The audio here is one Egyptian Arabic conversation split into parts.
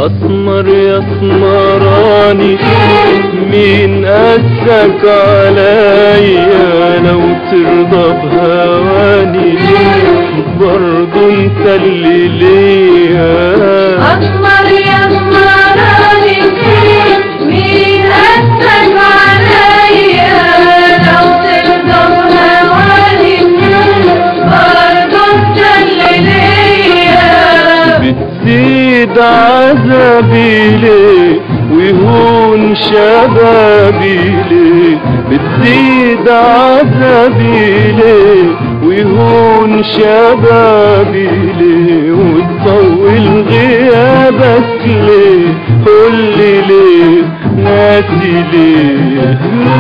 اسمر يا اسمراني مين قاسك عليا لو ترضى بهواني برضو انت اللي ليا أسمر يا اسمراني مين قاسك عليا لو ترضى بهواني برضو انت اللي ليا بتزيد عذابي ليه ويهون شبابي ليه بتزيد عذابي ليه ويهون شبابي ليه وتطول غيابك ليه قولي ليه ناسي ليه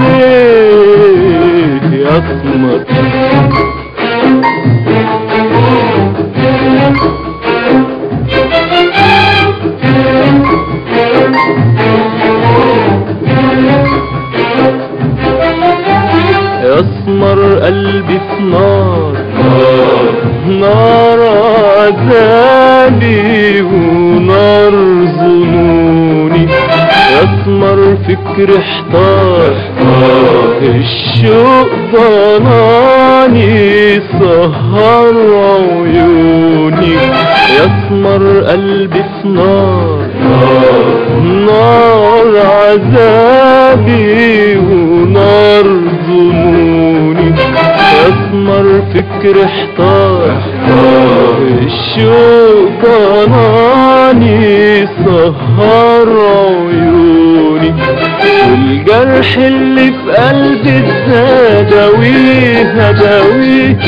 ليه يا اسمر يسمر قلبي في نار نار عذابي ونار ظنوني يسمر فكر احتار الشوق ضناني سهر عيوني يسمر قلبي في نار نار عذابي ونار ظنوني اسمر فكر احتار الشوق ضناني سهر عيوني والجرح اللي في قلبي اداويه اداويه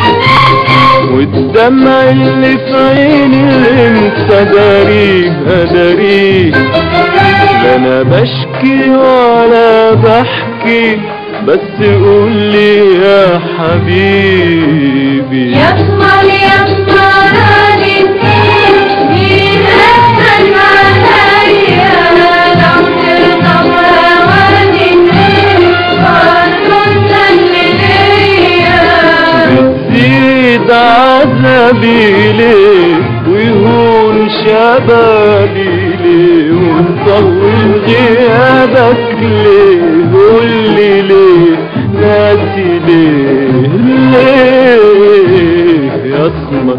والدمع اللي في عيني انت داريه اداريه لا انا بشكي ولا بحكي بس قولي يا حبيبي يا اسمر يا اسمراني مين قاسك عليا لو ترضى بهواني برضو انت اللي ليا بتزيد عذابي ليه ويهون شبابي ليه وتطول غيابك ليه قولي ليه ناسي ليه ليه يا اسمر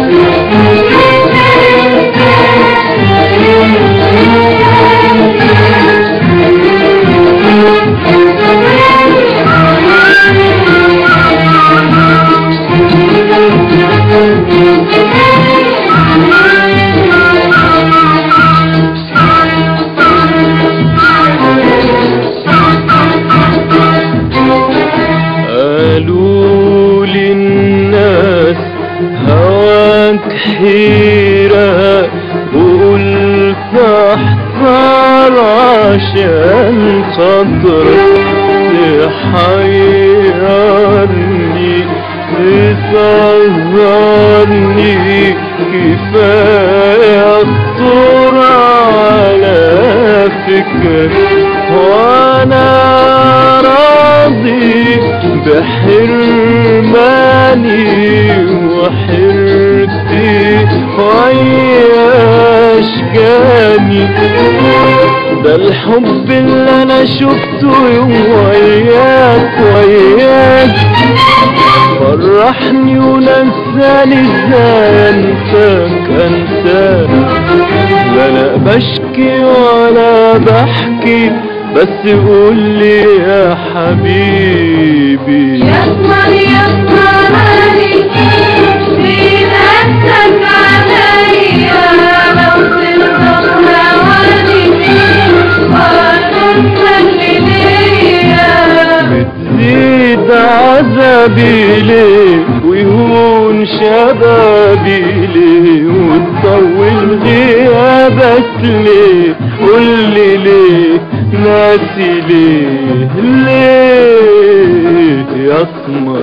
قالوا للناس هواك حيرة وقلت احذر عشان خاطرك تحيرني تسهرني كفاية خطر على فكرك وانا راضي بحرماني وحرتي وعياشكاني ده الحب اللي انا شفته يوم وياك وياك فرحني ونساني ازاي انساك انساك لا انا بشكي ولا بحكي بس قولي يا حبيبي يا اسمر يا اسمراني مين قاسك عليا لو ترضى بهواني برضو انت اللي ليا بتزيد عذابي ليه ويهون شبابي ليه وتطول غيابك ليه قولي ليه ناسي ليه ليه يا اسمر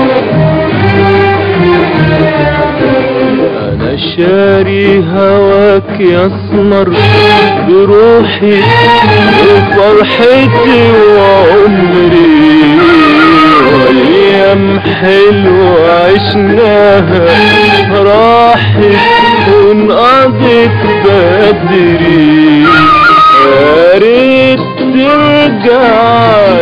انا شاري هواك هواك يسمر بروحي وفرحتي وعمري وايام حلوة عشناها راحت وانقضت بدري يا ريت ترجع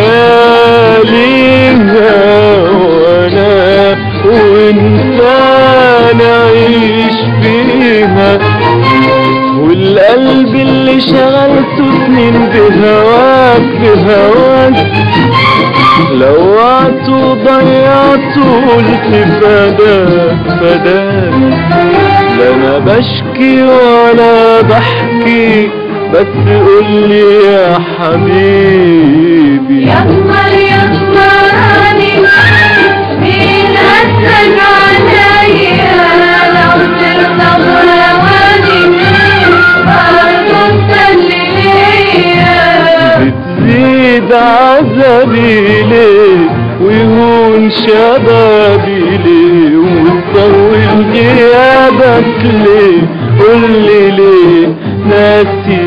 لياليها وانا وانت نعيش فيها والقلب اللي شغلته سنين بهواك بهواك لوعته وضيعته قلت فداك فداك لا انا بشكي ولا بحكي بس قولي يا حبيبي يسمر يسمراني مين أسد عليا لو ترضى بهواني برضه انت اللي ليا بتزيد عذابي ليه ويهون شبابي ليه وتطول غيابك ليه قولي ليه ناسي